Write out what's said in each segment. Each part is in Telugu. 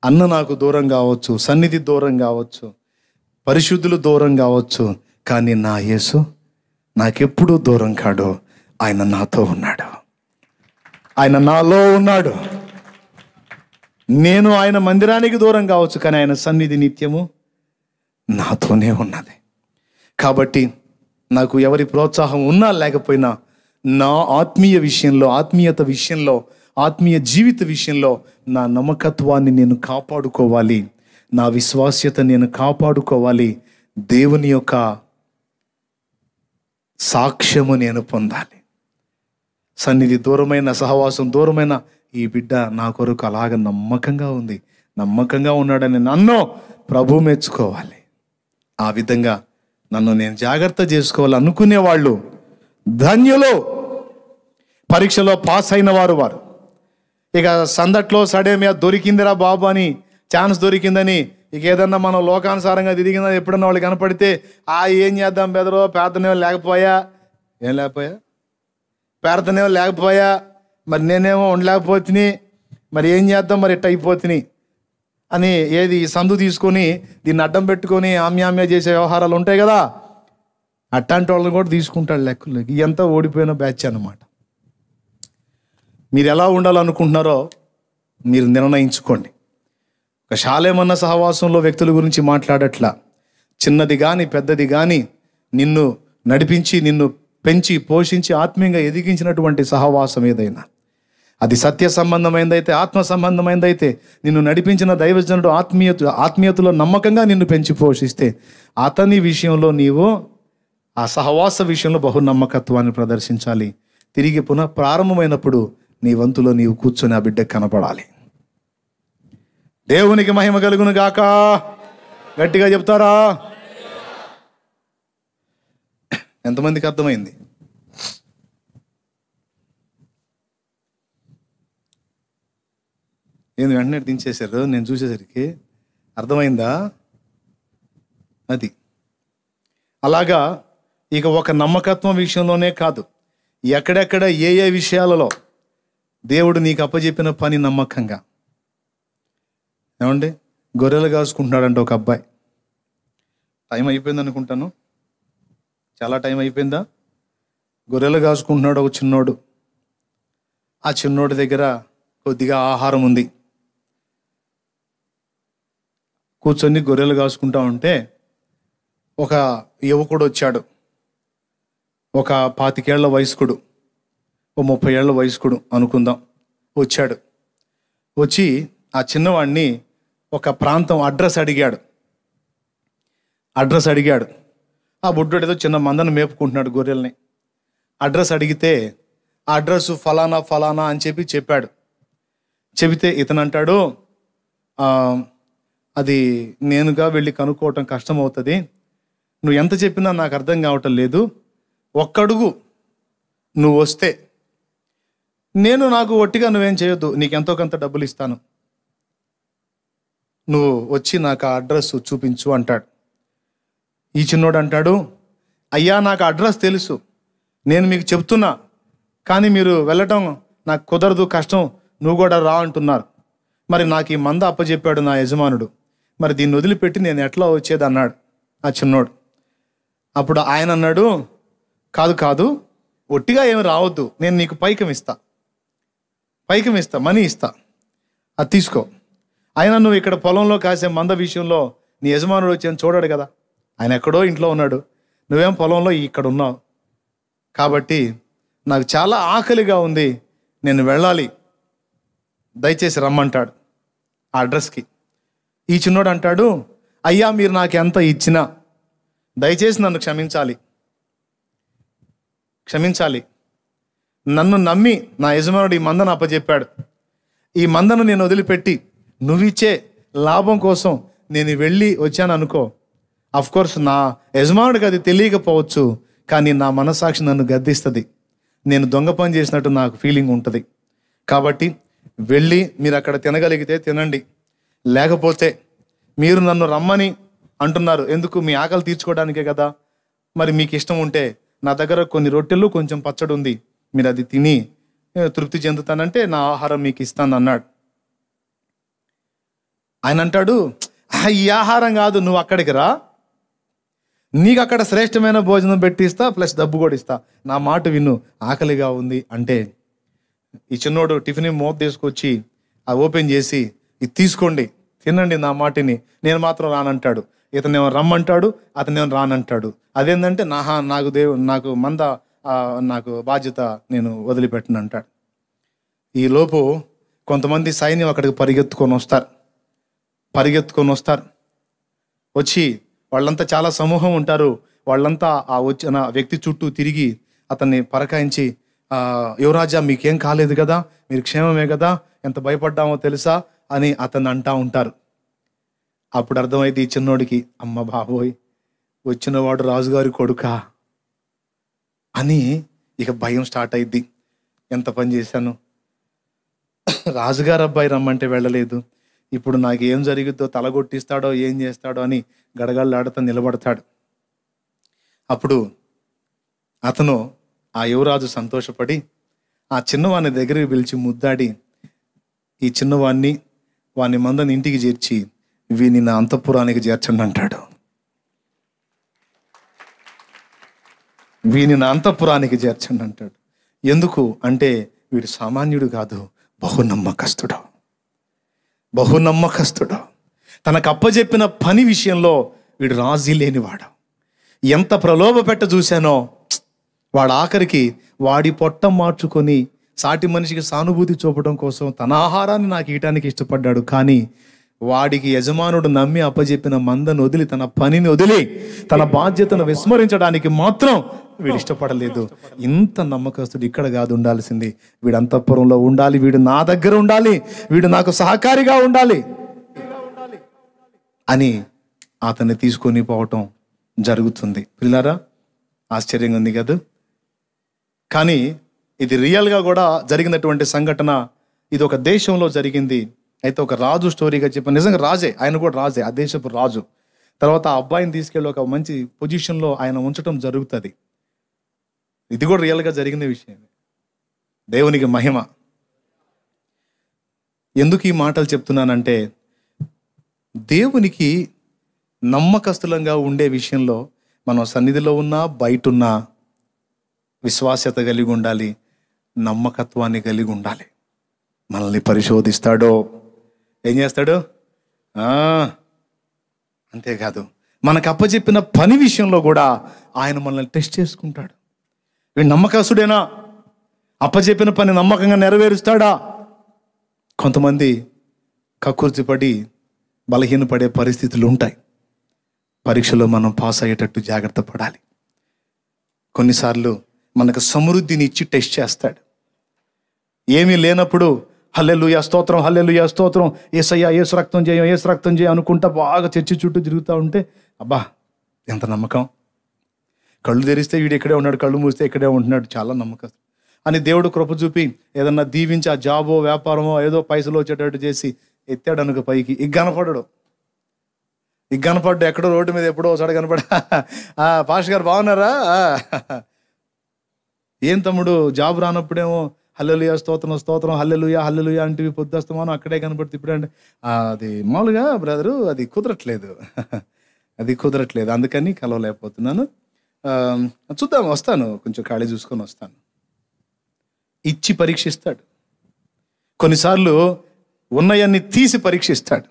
అన్న నాకు దూరం కావచ్చు సన్నిధి దూరం కావచ్చు పరిశుద్ధులు దూరం కావచ్చు కానీ నా యేసు నాకెప్పుడు దూరం కాడు ఆయన నాతో ఉన్నాడు ఆయన నాలో ఉన్నాడు నేను ఆయన మందిరానికి దూరం కావచ్చు కానీ ఆయన సన్నిధి నిత్యము నాతోనే ఉన్నది కాబట్టి నాకు ఎవరి ప్రోత్సాహం ఉన్నా లేకపోయినా నా ఆత్మీయ విషయంలో ఆత్మీయత విషయంలో ఆత్మీయ జీవిత విషయంలో నా నమ్మకత్వాన్ని నేను కాపాడుకోవాలి నా విశ్వాస్యత నేను కాపాడుకోవాలి దేవుని యొక్క సాక్ష్యము నేను పొందాలి సన్నిధి దూరమైన సహవాసం దూరమైన ఈ బిడ్డ నా కొరకు అలాగ నమ్మకంగా ఉంది నమ్మకంగా ఉన్నాడని నన్ను ప్రభు మెచ్చుకోవాలి ఆ విధంగా నన్ను నేను జాగ్రత్త చేసుకోవాలి అనుకునే వాళ్ళు ధన్యులు పరీక్షలో పాస్ అయిన వారు వారు ఇక సందట్లో సడేమియా దొరికిందిరా బాబు అని ఛాన్స్ దొరికిందని ఇక ఏదన్నా మనం లోకానుసారంగా తిరిగిందని ఎప్పుడన్నా వాళ్ళు కనపడితే ఆ ఏం చేద్దాం బెదరో పేదనే లేకపోయా ఏం లేకపోయా పేదనేమో లేకపోయా మరి నేనేమో ఉండలేకపోతుని మరి ఏం చేద్దాం మరి ఇట్ట అయిపోతుని అని ఏది ఈ సందు తీసుకొని దీన్ని అడ్డం పెట్టుకొని ఆమ్యామ్య చేసే వ్యవహారాలు ఉంటాయి కదా అట్లాంటి వాళ్ళని కూడా తీసుకుంటాడు లెక్కలు ఇదంతా ఓడిపోయిన బ్యాచ్ అన్నమాట మీరు ఎలా ఉండాలనుకుంటున్నారో మీరు నిర్ణయించుకోండి ఒక శాలేమన్న సహవాసంలో వ్యక్తుల గురించి మాట్లాడట్లా చిన్నది కానీ పెద్దది కానీ నిన్ను నడిపించి నిన్ను పెంచి పోషించి ఆత్మీయంగా ఎదిగించినటువంటి సహవాసం ఏదైనా అది సత్య సంబంధమైందైతే ఆత్మ సంబంధమైందైతే నిన్ను నడిపించిన దైవజనుడు ఆత్మీయత ఆత్మీయతలో నమ్మకంగా నిన్ను పెంచి పోషిస్తే అతని విషయంలో నీవు ఆ సహవాస విషయంలో బహు నమ్మకత్వాన్ని ప్రదర్శించాలి తిరిగి పునః ప్రారంభమైనప్పుడు నీ వంతులో నీవు కూర్చొని ఆ బిడ్డకు కనపడాలి దేవునికి మహిమ కలుగును గాక గట్టిగా చెప్తారా ఎంతమందికి అర్థమైంది ఏంది వెంటనే దించేశారు నేను చూసేసరికి అర్థమైందా అది అలాగా ఇక ఒక నమ్మకత్వం విషయంలోనే కాదు ఎక్కడెక్కడ ఏ ఏ విషయాలలో దేవుడు నీకు అప్పచెప్పిన పని నమ్మకంగా ఏమండి గొర్రెలు కాసుకుంటున్నాడంట ఒక అబ్బాయి టైం అయిపోయింది అనుకుంటాను చాలా టైం అయిపోయిందా గొర్రెలు కాసుకుంటున్నాడు ఒక చిన్నోడు ఆ చిన్నోడి దగ్గర కొద్దిగా ఆహారం ఉంది కూర్చొని గొర్రెలు కాసుకుంటా ఉంటే ఒక యువకుడు వచ్చాడు ఒక పాతికేళ్ల వయస్కుడు ఓ ముప్పై ఏళ్ల వయస్కుడు అనుకుందాం వచ్చాడు వచ్చి ఆ చిన్నవాడిని ఒక ప్రాంతం అడ్రస్ అడిగాడు అడ్రస్ అడిగాడు ఆ బుడ్డోడు ఏదో చిన్న మందను మేపుకుంటున్నాడు గొర్రెల్ని అడ్రస్ అడిగితే ఆ అడ్రస్ ఫలానా ఫలానా అని చెప్పి చెప్పాడు చెబితే ఇతను అంటాడు "ఆ, అది నేనుగా వెళ్ళి కనుక్కోవటం కష్టం అవుతుంది నువ్వు ఎంత చెప్పినా నాకు అర్థం కావటం లేదు ఒక్కడుగు నువ్వు వస్తే నేను నాకు ఒట్టిగా నువ్వేం చేయొద్దు నీకు ఎంతో కొంత డబ్బులు ఇస్తాను నువ్వు వచ్చి నాకు ఆ అడ్రస్ చూపించు అంటాడు ఈ చిన్నోడు అంటాడు అయ్యా నాకు అడ్రస్ తెలుసు నేను మీకు చెప్తున్నా కానీ మీరు వెళ్ళటం నాకు కుదరదు కష్టం నువ్వు కూడా రా అంటున్నారు మరి నాకు ఈ మంద అప్పచెప్పాడు నా యజమానుడు మరి దీన్ని వదిలిపెట్టి నేను ఎట్లా వచ్చేది అన్నాడు ఆ చిన్నోడు అప్పుడు ఆయన అన్నాడు కాదు కాదు ఒట్టిగా ఏమి రావద్దు నేను నీకు పైకం ఇస్తా పైకం ఇస్తా మనీ ఇస్తా అది తీసుకో ఆయన నువ్వు ఇక్కడ పొలంలో కాసే మంద విషయంలో నీ యజమానుడు వచ్చి చూడాడు కదా ఆయన ఎక్కడో ఇంట్లో ఉన్నాడు నువ్వేం పొలంలో ఇక్కడ ఉన్నావు కాబట్టి నాకు చాలా ఆకలిగా ఉంది నేను వెళ్ళాలి దయచేసి రమ్మంటాడు ఆ అడ్రస్కి ఈ చిన్నోడు అంటాడు అయ్యా మీరు నాకు ఎంత ఇచ్చినా దయచేసి నన్ను క్షమించాలి క్షమించాలి నన్ను నమ్మి నా యజమానుడు ఈ మందను అప్పచెప్పాడు ఈ మందను నేను వదిలిపెట్టి నువ్విచ్చే లాభం కోసం నేను వెళ్ళి వచ్చాను అనుకో కోర్స్ నా యజమానుడికి అది తెలియకపోవచ్చు కానీ నా మనసాక్షి నన్ను గద్దిస్తుంది నేను దొంగ పని చేసినట్టు నాకు ఫీలింగ్ ఉంటుంది కాబట్టి వెళ్ళి మీరు అక్కడ తినగలిగితే తినండి లేకపోతే మీరు నన్ను రమ్మని అంటున్నారు ఎందుకు మీ ఆకలి తీర్చుకోవడానికే కదా మరి మీకు ఇష్టం ఉంటే నా దగ్గర కొన్ని రొట్టెలు కొంచెం పచ్చడి ఉంది మీరు అది తిని ఏ, తృప్తి చెందుతానంటే నా ఆహారం మీకు ఇస్తాను అన్నాడు ఆయన అంటాడు "ఆ, ఈ ఆహారం కాదు నువ్వు అక్కడికి రా నీకు అక్కడ శ్రేష్టమైన భోజనం పెట్టిస్తా ప్లస్ డబ్బు కూడా ఇస్తా నా మాట విను ఆకలిగా ఉంది అంటే ఈ చిన్నోడు టిఫిన్ మూత తీసుకొచ్చి ఆ ఓపెన్ చేసి ఇది తీసుకోండి తినండి నా మాటిని నేను మాత్రం రానంటాడు ఇతను ఏమో రమ్మంటాడు అతను ఏమో రానంటాడు అదేంటంటే నాహా నాకు దేవు నాకు మంద ఆ, నాకు బాధ్యత నేను వదిలిపెట్టను అంటాడు ఈ లోపు కొంతమంది సైన్యం అక్కడికి పరిగెత్తుకొని వస్తారు పరిగెత్తుకొని వస్తారు వచ్చి వాళ్ళంతా చాలా సమూహం ఉంటారు వాళ్ళంతా ఆ వచ్చిన వ్యక్తి చుట్టూ తిరిగి అతన్ని పరకాయించి "ఆ, యువరాజా మీకేం కాలేదు కదా మీరు క్షేమమే కదా ఎంత భయపడ్డామో తెలుసా అని అతన్ని అంటా ఉంటారు అప్పుడు అర్థమైంది ఈ చిన్నోడికి అమ్మ బాబోయ్ వచ్చినవాడు రాజుగారి కొడుకా అని ఇక భయం స్టార్ట్ అయింది ఎంత పని చేశాను రాజుగారు అబ్బాయి రమ్మంటే వెళ్ళలేదు ఇప్పుడు నాకు ఏం జరిగిద్దో తలగొట్టిస్తాడో ఏం చేస్తాడో అని గడగడలాడుతూ నిలబడతాడు అప్పుడు అతను ఆ యువరాజు సంతోషపడి ఆ చిన్నవాడిని దగ్గరికి పిలిచి ముద్దాడి ఈ చిన్నవాడిని వాని మందని ఇంటికి చేర్చి వీని నా అంతఃపురానికి చేర్చండి అంటాడు వీని నా అంతఃపురానికి చేర్చండి అంటాడు ఎందుకు అంటే వీడు సామాన్యుడు కాదు బహునమ్మకస్తుడు బహునమ్మకస్తుడు తనకు అప్పజెప్పిన పని విషయంలో వీడు రాజీ లేనివాడు ఎంత ప్రలోభ పెట్ట చూశానో వాడు ఆఖరికి వాడి పొట్ట మార్చుకొని సాటి మనిషికి సానుభూతి చూపడం కోసం తన ఆహారాన్ని నాకు ఇయటానికి ఇష్టపడ్డాడు కానీ వాడికి యజమానుడు నమ్మి అప్పజెప్పిన మందను వదిలి తన పనిని వదిలి తన బాధ్యతను విస్మరించడానికి మాత్రం వీడు ఇష్టపడలేదు ఇంత నమ్మకస్తుడు ఇక్కడ కాదు ఉండాల్సింది వీడు అంతఃపురంలో ఉండాలి వీడు నా దగ్గర ఉండాలి వీడు నాకు సహకారిగా ఉండాలి అని అతన్ని తీసుకొని పోవటం జరుగుతుంది పిల్లారా ఆశ్చర్యంగా ఉంది కదా కానీ ఇది రియల్గా కూడా జరిగినటువంటి సంఘటన ఇది ఒక దేశంలో జరిగింది అయితే ఒక రాజు స్టోరీగా చెప్పాను నిజంగా రాజే ఆయన కూడా రాజే ఆ దేశపు రాజు తర్వాత ఆ అబ్బాయిని తీసుకెళ్ళి ఒక మంచి పొజిషన్లో ఆయన ఉంచడం జరుగుతుంది ఇది కూడా రియల్గా జరిగిన విషయం దేవునికి మహిమ ఎందుకు ఈ మాటలు చెప్తున్నానంటే దేవునికి నమ్మకస్తులంగా ఉండే విషయంలో మనం సన్నిధిలో ఉన్నా బయట ఉన్నా విశ్వాస్యత కలిగి ఉండాలి నమ్మకత్వాన్ని కలిగి ఉండాలి మనల్ని పరిశోధిస్తాడో ఏం చేస్తాడు ఆ, అంతేకాదు మనకు అప్పచెప్పిన పని విషయంలో కూడా ఆయన మనల్ని టెస్ట్ చేసుకుంటాడు వీడు నమ్మకస్తుడేనా అప్పచెప్పిన పని నమ్మకంగా నెరవేరుస్తాడా కొంతమంది కక్కుర్తిపడి బలహీనపడే పరిస్థితులు ఉంటాయి పరీక్షలో మనం పాస్ అయ్యేటట్టు జాగ్రత్త పడాలి కొన్నిసార్లు మనకు సమృద్ధిని ఇచ్చి టెస్ట్ చేస్తాడు ఏమీ లేనప్పుడు హల్లెలుయా స్తోత్రం హల్లెలుయా స్తోత్రం ఏసయ్యా ఏసు రక్తం చేయం ఏసు రక్తం చేయం అనుకుంటా బాగా చర్చి చుట్టూ తిరుగుతూ ఉంటే అబ్బా ఎంత నమ్మకం కళ్ళు తెరిస్తే వీడు ఇక్కడే ఉన్నాడు కళ్ళు మూస్తే ఇక్కడే ఉంటున్నాడు చాలా నమ్మకం అని దేవుడు కృప చూపి ఏదన్నా దీవించి ఆ జాబో వ్యాపారమో ఏదో పైసలు వచ్చేటట్టు చేసి ఎత్తాడు అనుకో పైకి ఇక కనపడడు ఇక కనపడ్డు ఎక్కడో రోడ్డు మీద ఎప్పుడో ఒకసారి కనపడ "ఆ, పాష్ గారు బాగున్నారా "ఆ." ఏం తమ్ముడు జాబ్ రానప్పుడేమో హల్లెలుయా స్తోత్రం స్తోత్రం హల్లెలుయా హల్లెలుయా అంటే పొద్దుస్తమానం అక్కడే కనపడుతుంది ఇప్పుడు అంటే "ఆ, అది మామూలుగా బ్రదరు అది కుదరట్లేదు అది కుదరట్లేదు అందుకని కలవలేకపోతున్నాను ఆ, చూద్దాం వస్తాను కొంచెం ఖాళీ చూసుకొని వస్తాను ఇచ్చి పరీక్షిస్తాడు కొన్నిసార్లు ఉన్నయన్ని తీసి పరీక్షిస్తాడు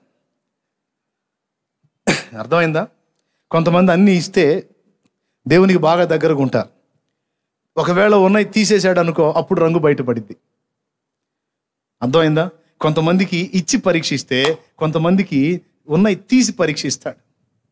అర్థమైందా కొంతమంది అన్ని ఇస్తే దేవునికి బాగా దగ్గరగా ఉంటారు ఒకవేళ ఉన్నాయి తీసేశాడు అనుకో అప్పుడు రంగు బయటపడిద్ది అర్థమైందా కొంతమందికి ఇచ్చి పరీక్షిస్తే కొంతమందికి ఉన్నాయి తీసి పరీక్షిస్తాడు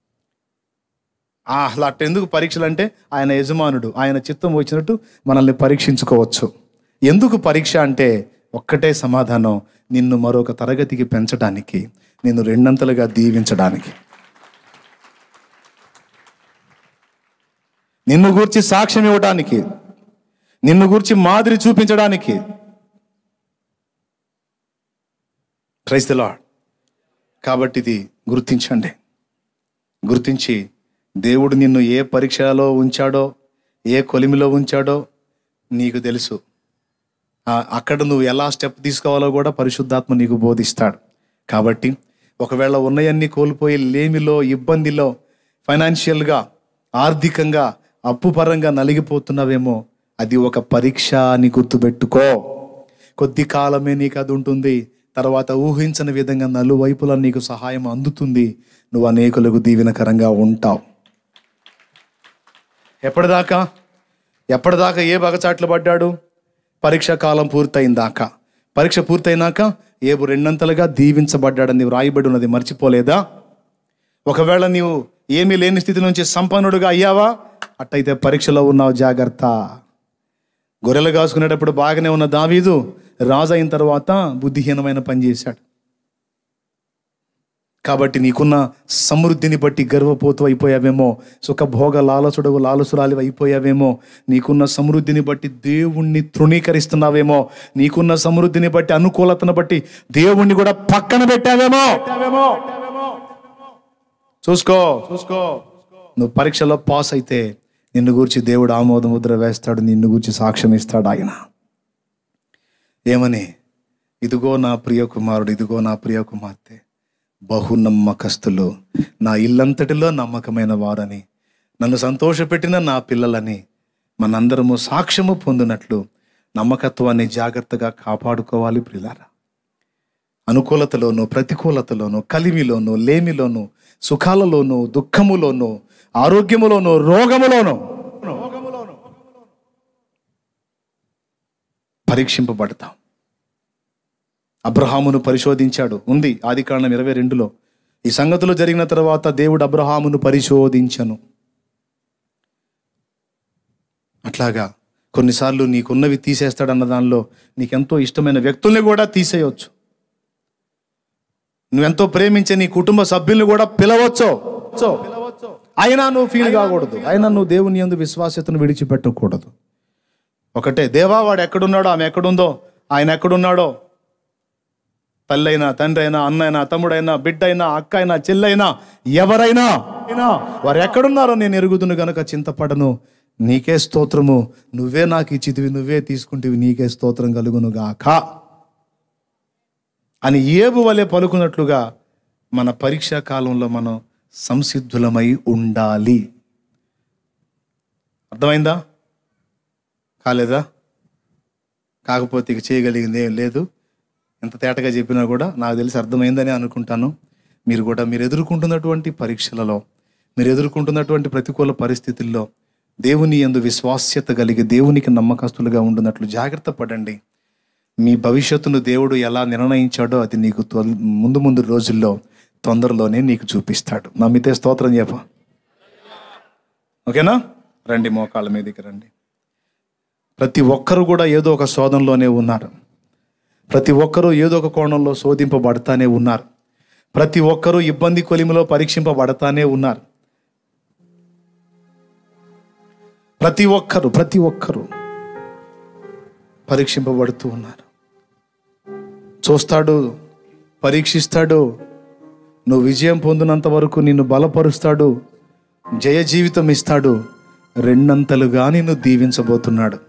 ఆ, అసలు అట్ట ఎందుకు పరీక్షలు అంటే ఆయన యజమానుడు ఆయన చిత్తం వచ్చినట్టు మనల్ని పరీక్షించుకోవచ్చు ఎందుకు పరీక్ష అంటే ఒక్కటే సమాధానం నిన్ను మరొక తరగతికి పెంచడానికి నిన్ను రెండంతలుగా దీవించడానికి నిన్ను గూర్చి సాక్ష్యం ఇవ్వడానికి నిన్ను గూర్చి మాదిరి చూపించడానికి క్రైస్త లాడ్ కాబట్టి ఇది గుర్తించండి గుర్తించి దేవుడు నిన్ను ఏ పరీక్షలో ఉంచాడో ఏ కొలిమిలో ఉంచాడో నీకు తెలుసు ఆ, అక్కడ నువ్వు ఎలా స్టెప్ తీసుకోవాలో కూడా పరిశుద్ధాత్మ నీకు బోధిస్తాడు కాబట్టి ఒకవేళ ఉన్నాయన్నీ కోల్పోయి లేమిలో ఇబ్బందిలో ఫైనాన్షియల్గా ఆర్థికంగా అప్పు పరంగా నలిగిపోతున్నావేమో అది ఒక పరీక్ష అని గుర్తుపెట్టుకో కొద్ది కాలమే నీకు అది ఉంటుంది తర్వాత ఊహించని విధంగా నలువైపులా నీకు సహాయం అందుతుంది నువ్వు అనేకులకు దీవెనకరంగా ఉంటావు ఎప్పటిదాకా ఎప్పటిదాకా ఏ బగచాట్లు పడ్డాడు పరీక్ష కాలం పూర్తయిన దాకా పరీక్ష పూర్తయినాక ఏబు రెండంతలుగా దీవించబడ్డాడని వ్రాయబడి ఉన్నది మర్చిపోలేదా ఒకవేళ నీవు ఏమీ లేని స్థితి నుంచి సంపన్నుడుగా అయ్యావా అట్టయితే పరీక్షలో ఉన్నావు జాగ్రత్త గొర్రెలు కాసుకునేటప్పుడు బాగానే ఉన్న దావీదు రాజు అయిన తర్వాత బుద్ధిహీనమైన పని చేశాడు కాబట్టి నీకున్న సమృద్ధిని బట్టి గర్వపోతూ అయిపోయావేమో సుఖభోగ లాలసుడవు లాలసురాలి అయిపోయావేమో నీకున్న సమృద్ధిని బట్టి దేవుణ్ణి తృణీకరిస్తున్నావేమో నీకున్న సమృద్ధిని బట్టి అనుకూలతను బట్టి దేవుణ్ణి కూడా పక్కన పెట్టావేమో చూసుకో చూసుకో నువ్వు పరీక్షలో పాస్ అయితే నిన్ను గురించి దేవుడు ఆమోద ముద్ర వేస్తాడు నిన్ను గురించి సాక్ష్యం ఇస్తాడు ఆయన ఏమని ఇదిగో నా ప్రియ కుమారుడు ఇదిగో నా ప్రియ కుమార్తె బహు నమ్మకస్తులు నా ఇల్లంతటిలో నమ్మకమైన వారని నన్ను సంతోషపెట్టిన నా పిల్లలని మనందరము సాక్ష్యము పొందినట్లు నమ్మకత్వాన్ని జాగ్రత్తగా కాపాడుకోవాలి ప్రిలారా అనుకూలతలోను ప్రతికూలతలోను కలిమిలోను లేమిలోను సుఖాలలోను దుఃఖములోను ఆరోగ్యములోను రోగములోను పరీక్షింపబడతాం అబ్రహామును పరిశోధించాడు ఉంది ఆది కారణం ఇరవై రెండులో ఈ సంగతులు జరిగిన తర్వాత దేవుడు అబ్రహామును పరిశోధించను అట్లాగా కొన్నిసార్లు నీకున్నవి తీసేస్తాడన్న దానిలో నీకెంతో ఇష్టమైన వ్యక్తుల్ని కూడా తీసేయవచ్చు నువ్వెంతో ప్రేమించే నీ కుటుంబ సభ్యుల్ని కూడా పిలవచ్చు అయినా నువ్వు ఫీల్ కాకూడదు అయినా నువ్వు దేవుని యందు విశ్వాసతను విడిచిపెట్టకూడదు ఒకటే దేవా వాడు ఎక్కడున్నాడో ఆమె ఎక్కడుందో ఆయన ఎక్కడున్నాడో తల్లి అయినా తండ్రి అయినా అన్న అయినా తమ్ముడైనా బిడ్డ అయినా అక్క అయినా చెల్లైనా ఎవరైనా వారు ఎక్కడున్నారో నేను ఎరుగుదును గనక చింతపడను నీకే స్తోత్రము నువ్వే నాకు ఇచ్చితివి నువ్వే తీసుకుంటివి నీకే స్తోత్రం కలుగును గాక అని ఏబు వలె పలుకున్నట్లుగా మన పరీక్షా కాలంలో మనం సంసిద్ధులమై ఉండాలి అర్థమైందా కాలేదా కాకపోతే ఇక చేయగలిగింది ఏం లేదు ఎంత తేటగా చెప్పినా కూడా నాకు తెలిసి అర్థమైందని అనుకుంటాను మీరు కూడా మీరు ఎదుర్కొంటున్నటువంటి పరీక్షలలో మీరు ఎదుర్కొంటున్నటువంటి ప్రతికూల పరిస్థితుల్లో దేవుని యందు విశ్వాస్యత కలిగి దేవునికి నమ్మకస్తులుగా ఉండున్నట్లు జాగ్రత్త పడండి మీ భవిష్యత్తును దేవుడు ఎలా నిర్ణయించాడో అది నీకు తొల్- ముందు ముందు రోజుల్లో తొందరలోనే నీకు చూపిస్తాడు నమ్మితే స్తోత్రం చెప్ప ఓకేనా రండి మోకాళ్ళ మీదకి రండి ప్రతి ఒక్కరు కూడా ఏదో ఒక శోధనలోనే ఉన్నారు ప్రతి ఒక్కరూ ఏదో ఒక కోణంలో శోధింపబడతానే ఉన్నారు ప్రతి ఒక్కరూ ఇబ్బంది కొలిమిలో పరీక్షింపబడతానే ఉన్నారు ప్రతి ఒక్కరు ప్రతి ఒక్కరు పరీక్షింపబడుతూ ఉన్నారు చూస్తాడు పరీక్షిస్తాడు నువ్వు విజయం పొందినంత వరకు నిన్ను బలపరుస్తాడు జయ జీవితం ఇస్తాడు రెండంతలుగా నిన్ను దీవించబోతున్నాడు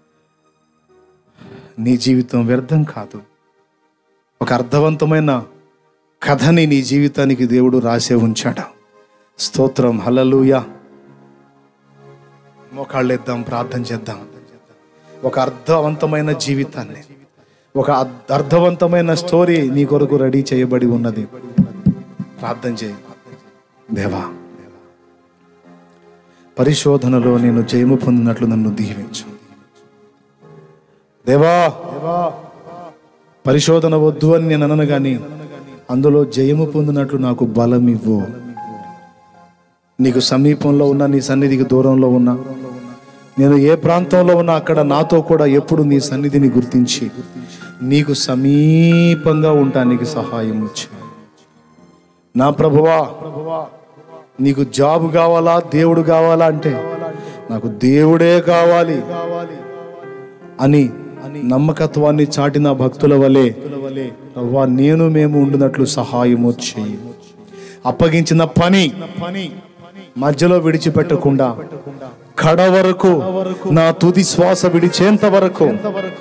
నీ జీవితం వ్యర్థం కాదు ఒక అర్థవంతమైన కథని నీ జీవితానికి దేవుడు రాసే ఉంచాడు స్తోత్రం హలలుయా మోకాళ్ళేద్దాం ప్రార్థన చేద్దాం ఒక అర్థవంతమైన జీవితాన్ని ఒక అర్థ- అర్థవంతమైన స్టోరీ నీ కొరకు రెడీ చేయబడి ఉన్నది ప్రార్థన చేయి దేవా పరిశోధనలో నేను జయము పొందినట్లు నన్ను దీవించు దేవా పరిశోధన వద్దు అని నేను అనను కానీ అందులో జయము పొందినట్లు నాకు బలం ఇవ్వు నీకు సమీపంలో ఉన్న నీ సన్నిధికి దూరంలో ఉన్నా నేను ఏ ప్రాంతంలో ఉన్నా అక్కడ నాతో కూడా ఎప్పుడు నీ సన్నిధిని గుర్తించి నీకు సమీపంగా ఉండటానికి సహాయం వచ్చి నా ప్రభువా నీకు జాబ్ కావాలా దేవుడు కావాలా అంటే నాకు దేవుడే కావాలి అని నమ్మకత్వాన్ని చాటిన భక్తుల వలె ప్రభువా నేను మేము ఉండినట్లు సహాయము చేయి అప్పగించిన పని మధ్యలో విడిచిపెట్టకుండా కడ వరకు నా తుది శ్వాస విడిచేంత వరకు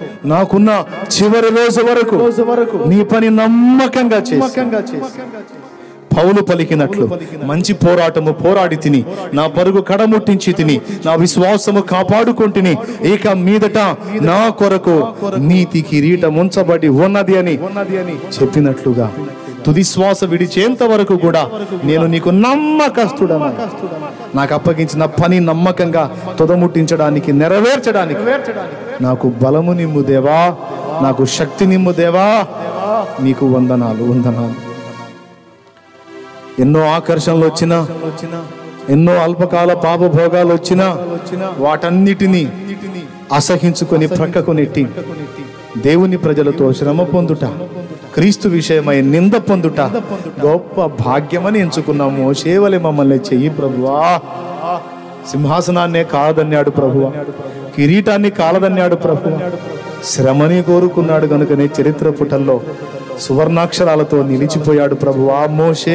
నాకున్న చివరి రోజు వరకు నీ పని నమ్మకంగా చేసి పౌలు పలికినట్లు మంచి పోరాటము పోరాడి తిని నా పరుగు కడముట్టించి తిని నా విశ్వాసము కాపాడుకొంటిని ఇక మీదట నా కొరకు నీతి కిరీటం ఉంచబడి ఉన్నది అని చెప్పినట్లుగా తుది శ్వాస విడిచేంత వరకు కూడా నేను నీకు నమ్మకస్తుడను నాకు అప్పగించిన పని నమ్మకంగా తుదముట్టించడానికి నెరవేర్చడానికి నాకు బలము నిమ్ము దేవా నాకు శక్తి నిమ్ము దేవా నీకు వందనాలు వందనాలు ఎన్నో ఆకర్షణలు వచ్చినా ఎన్నో అల్పకాల పాప భోగాలు వచ్చినా వాటన్నిటినీ అసహించుకొని ప్రక్కకు నెట్టి దేవుని ప్రజలతో శ్రమ పొందుట క్రీస్తు విషయమై నింద పొందుట గొప్ప భాగ్యమని ఎంచుకున్నాము సేవలే మమ్మల్ని చెయ్యి ప్రభువా సింహాసనాన్నే కాదన్నాడు ప్రభువ కిరీటాన్ని కాలదన్నాడు ప్రభు శ్రమని కోరుకున్నాడు గనుకనే చరిత్ర పుటల్లో సువర్ణాక్షరాలతో నిలిచిపోయాడు ప్రభువా మోషే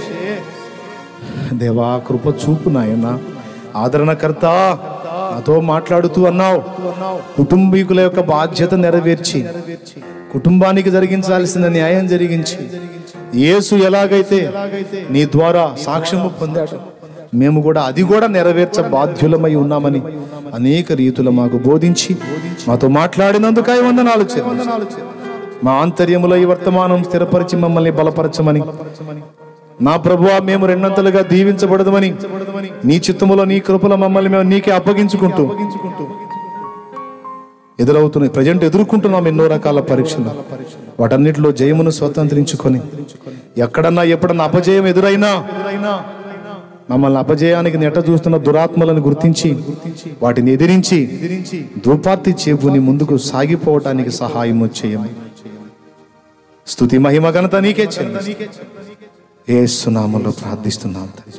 దేవా కృప చూపు నాయన ఆదరణకర్త నాతో మాట్లాడుతూ అన్నావు కుటుంబీకుల యొక్క బాధ్యత నెరవేర్చి కుటుంబానికి జరిగించాల్సిన న్యాయం జరిగించి యేసు ఎలాగైతే నీ ద్వారా సాక్ష్యము పొందాడు మేము కూడా అది కూడా నెరవేర్చ బాధ్యులమై ఉన్నామని అనేక రీతులు మాకు బోధించి మాతో మాట్లాడినందుకై వందనాలు చెల్లిస్తున్నాం. మా ఆంతర్యములో ఈ వర్తమానం స్థిరపరిచి మమ్మల్ని బలపరచమని నా ప్రభువా మేము రెండంతలుగా దీవించబడదమని నీ చిత్తములో నీ కృపలో మమ్మల్ని మేము నీకే అప్పగించుకుంటూ ఎదురవుతున్నాయి ప్రజెంట్ ఎదుర్కొంటున్నాం ఎన్నో రకాల పరీక్షలు వాటన్నిటిలో జయమును స్వతంత్రించుకొని ఎక్కడన్నా ఎప్పుడన్నా అపజయం ఎదురైనా మమ్మల్ని అపజయానికి నెట చూస్తున్న దురాత్మలను గుర్తించి వాటిని ఎదిరించి ధూపార్తి చేపుని ముందుకు సాగిపోవటానికి సహాయము చేయము స్తుతి మహిమ ఘనత నీకే చెల్లి ఏ సునామంలో ప్రార్థిస్తున్నాం తండ్రి.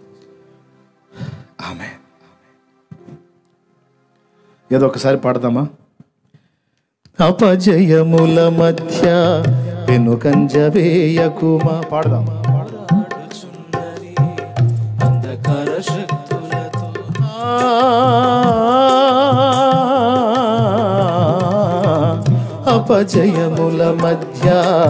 ఆమె ఏదో ఒకసారి పాడదామా అపజయముల మధ్య వెనుకంజ వేయకుమా పాడదాం అంధకార శక్తులతో అపజయముల మధ్య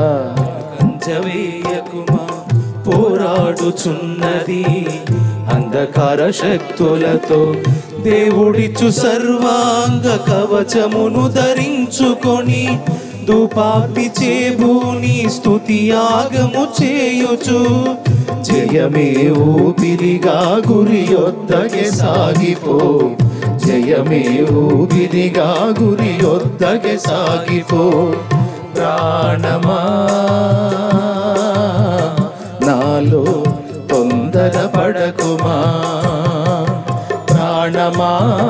కంచవేయకుమా పోరాడుచున్నది అంధకార శక్తులతో దేవుడిచ్చు సర్వాంగ కవచమును ధరించుకొని దుపాపి చేభూని స్తుతి యాగము చేయుచు జయమే ఊపిరిగా గురి యొద్దగే సాగిపో జయమే ఊపిరిగా గురి యొద్దగే సాగిపో ప్రాణమా నాలో తొందర పడకుమా ప్రాణమా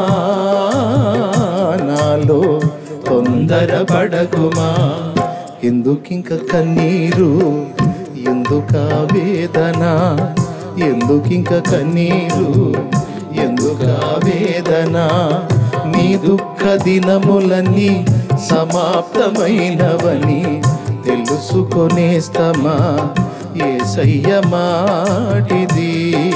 నాలో తొందర పడకుమా ఎందుకింక కన్నీరు ఎందుక వేదన ఎందుకింక కన్నీరు ఎందుక వేదన నీ దుఃఖ దినములన్నీ సమాప్తమైనవని తెలుసుకొనేస్తమా ఏసయ్య మాటిది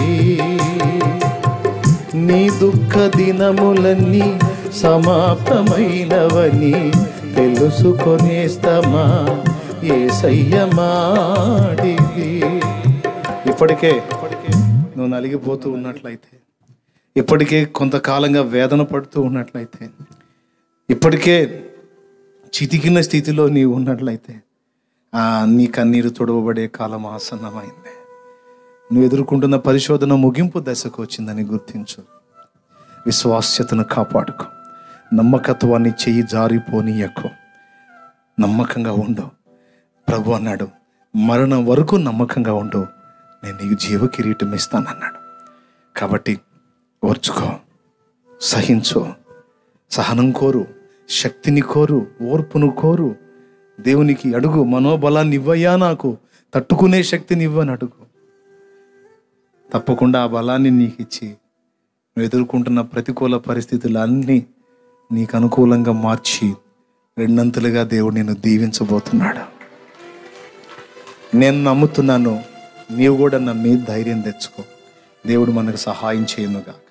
నీ దుఃఖ దినములన్నీ సమాప్తమైనవని తెలుసుకొనేస్తమా ఏసయ్య మాటిది ఇప్పటికే నువ్వు నలిగిపోతూ ఉన్నట్లయితే ఇప్పటికే కొంతకాలంగా వేదన పడుతూ ఉన్నట్లయితే ఇప్పటికే చితికిన స్థితిలో నీవు ఉన్నట్లయితే ఆ నీ కన్నీరు తొడవబడే కాలం ఆసన్నమైంది నువ్వు ఎదుర్కొంటున్న పరిశోధన ముగింపు దశకు వచ్చిందని గుర్తించు విశ్వాస్యతను కాపాడుకో నమ్మకత్వాన్ని చెయ్యి జారిపోనీయకు నమ్మకంగా ఉండు ప్రభు అన్నాడు మరణం వరకు నమ్మకంగా ఉండు నేను నీకు జీవ కిరీటం ఇస్తానన్నాడు కాబట్టి ఓర్చుకో సహించు సహనం కోరు శక్తిని కోరు ఓర్పును కోరు దేవునికి అడుగు మనోబలాన్ని ఇవ్వయ్యా నాకు తట్టుకునే శక్తిని ఇవ్వని అడుగు తప్పకుండా ఆ బలాన్ని నీకు ఇచ్చి నువ్వు ఎదుర్కొంటున్న ప్రతికూల పరిస్థితులన్నీ నీకు అనుకూలంగా మార్చి రెండంతలుగా దేవుడు నిన్ను దీవించబోతున్నాడు నేను నమ్ముతున్నాను నీవు కూడా నమ్మి ధైర్యం తెచ్చుకో దేవుడు మనకు సహాయం చేయనుగా